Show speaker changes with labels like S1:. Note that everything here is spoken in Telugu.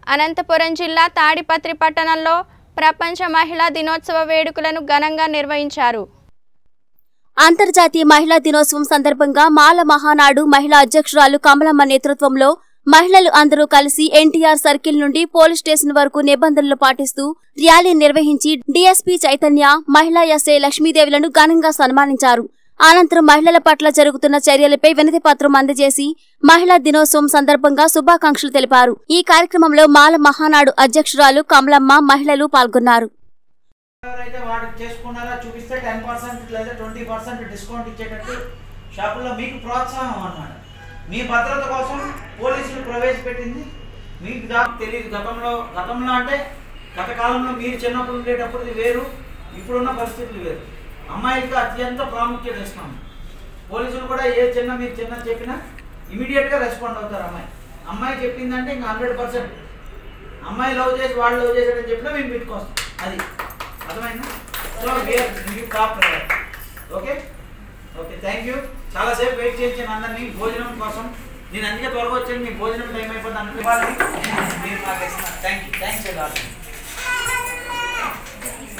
S1: అనంతపురం జిల్లా తాడిపత్రి పట్టణంలో ప్రపంచ మహిళా దినోత్సవ వేడుకలను ఘనంగా నిర్వహించారు
S2: అంతర్జాతీయ మహిళా దినోత్సవం సందర్భంగా మాల మహానాడు మహిళా అధ్యక్షురాలు కమలమ్మ నేతృత్వంలో మహిళలు అందరూ కలిసి ఎన్టీఆర్ సర్కిల్ నుండి పోలీస్ స్టేషన్ వరకు నిబంధనలు పాటిస్తూ ర్యాలీ నిర్వహించి డీఎస్పీ చైతన్య మహిళా ఎస్ఐ లక్ష్మీదేవులను ఘనంగా సన్మానించారు అనంతరం మహిళల పట్ల జరుగుతున్న చర్యలపై వినతి పత్రం అందజేసి మహిళా దినోత్సవం సందర్భంగా శుభాకాంక్షలు తెలిపారు ఈ కార్యక్రమంలో మాల మహానాడు అధ్యక్షురాలు కమలమ్మ మహిళలు పాల్గొన్నారు
S3: ఎవరైతే వాడు చేసుకున్నారో చూపిస్తే టెన్ పర్సెంట్ లేదా ట్వంటీ పర్సెంట్ డిస్కౌంట్ ఇచ్చేటట్టు షాపుల్లో మీకు ప్రోత్సాహం అన్నమాట మీ భద్రత కోసం పోలీసులు ప్రవేశపెట్టింది మీకు దాకా తెలియదు గతంలో గతంలో అంటే గత కాలంలో మీరు చిన్నప్పుడు ఉండేటప్పుడు ఇది వేరు ఇప్పుడున్న పరిస్థితులు వేరు అమ్మాయిలకి అత్యంత ప్రాముఖ్యత ఇస్తాం పోలీసులు కూడా ఏ చిన్న మీరు చిన్న చెప్పినా ఇమీడియట్గా రెస్పాండ్ అవుతారు అమ్మాయి అమ్మాయి చెప్పిందంటే ఇంకా హండ్రెడ్ పర్సెంట్ అమ్మాయి లవ్ చేసి వాళ్ళు లవ్ చేసాడని చెప్పినా మేము పెట్టుకొస్తాం అది అర్థమైందా so where you top okay okay thank you చాలాసేపు వెయిట్ చేయించాను అందరినీ భోజనం కోసం నేను అందుకే త్వరగా వచ్చాను మీ భోజనం టైం అయిపోతుంది అనుకోవాలి మీరు నాకు ఇస్తున్నారు థ్యాంక్ యూ థ్యాంక్స్